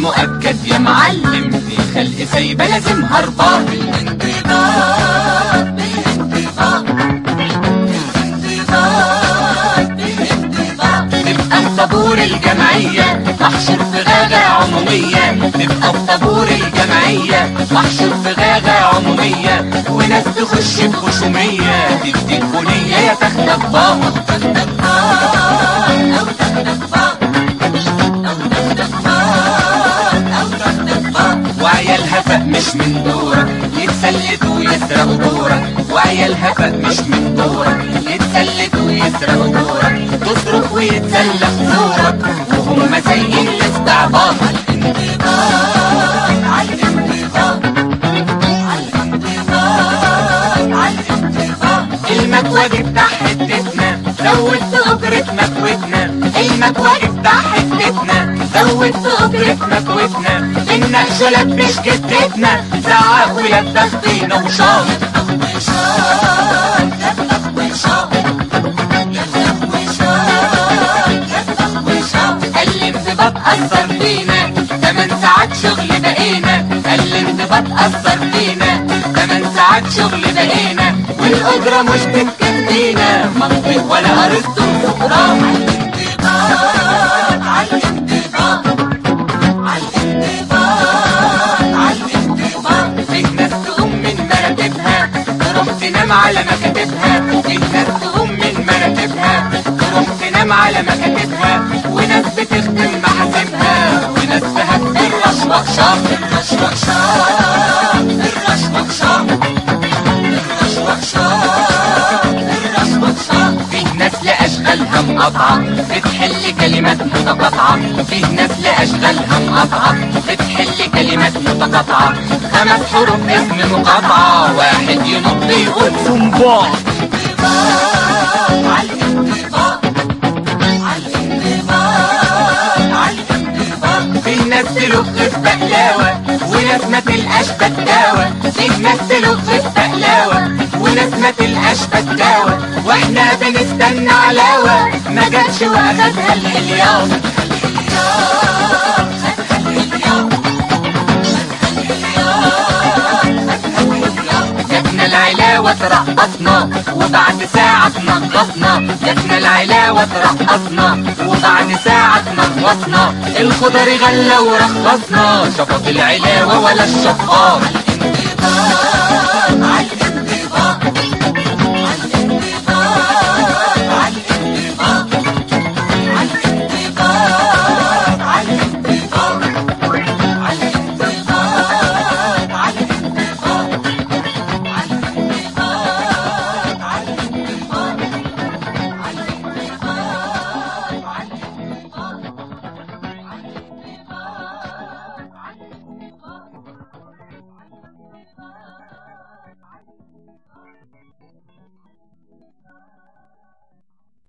مؤكد يا معلم في خلق سايبة لازم هربان بالانضباط بالانضباط بالانضباط بالانضباط نبقى في طابور الجمعية محشور في غاغة عمومية نبقى في طابور الجمعية محشور في غاغة عمومية وناس تخش بخشومية تديك بنية يا تاخدك بابا تاخدك بار أو تاخدك بار أو تاخدك بار أو تاخدك بار وعيالها فق مش من دورك يتسلتوا ويسرقوا دورك وعيالها فق مش من دورك يتسلتوا ويسرقوا دورك تصرخ ويتسلق زورك وهم سايقين الاستعباط الانضباط على الانضباط على الانضباط على الانضباط المكوى بتاع حتتنا زود في أجرة مكوتنا المكوى بتاع حتتنا زود في أجرة مكوتنا النقش لبش جدتنا زعق ويدخ فينا وشاط وشاط لفلف وشاط لفلف وشاط لفلف وشاط الانضباط أثر فينا تمن ساعات شغل بقينا الانضباط أثر فينا تمن ساعات شغل بقينا والأجرة مش بتكفينا منطق ولا أرسطو سكران الانضباط على الانضباط على الانضباط على الانضباط فيه ناس تقوم من مراتبها تروح تنام على مكاتبها فيه ناس تقوم من مراتبها تروح تنام على مكاتبها وناس بتخدم محاسبها وناس فيها كتير رشوة الرشوة شاط الرشوة شاط الرشوة شاط الرشوة شاط فيه ناس لأشغالها مقاطعة بتحل كلمات متقاطعة فيه ناس لأشغالها مقاطعة بتحل كلمات متقاطعة خمس حروف اسم مقاطعة واحد ينط يقول صنباط الانضباط على الانضباط على الانضباط على الانضباط فيه ناس تلغ في بقلاوة وناس ما تلقاش بداوة فيه ناس تلغ في بقلاوة وناس ما تلقاش بداوة واحنا بنستنى علاوة ما جاتش واخدها الهلياط جاتنا العلاوة ترقصنا وبعد ساعة تنقصنا جاتنا العلاوة ترقصنا وبعد ساعة تنقصنا الخضر غلى ورخصنا شفط العلاوة ولا الشفاط الانضباط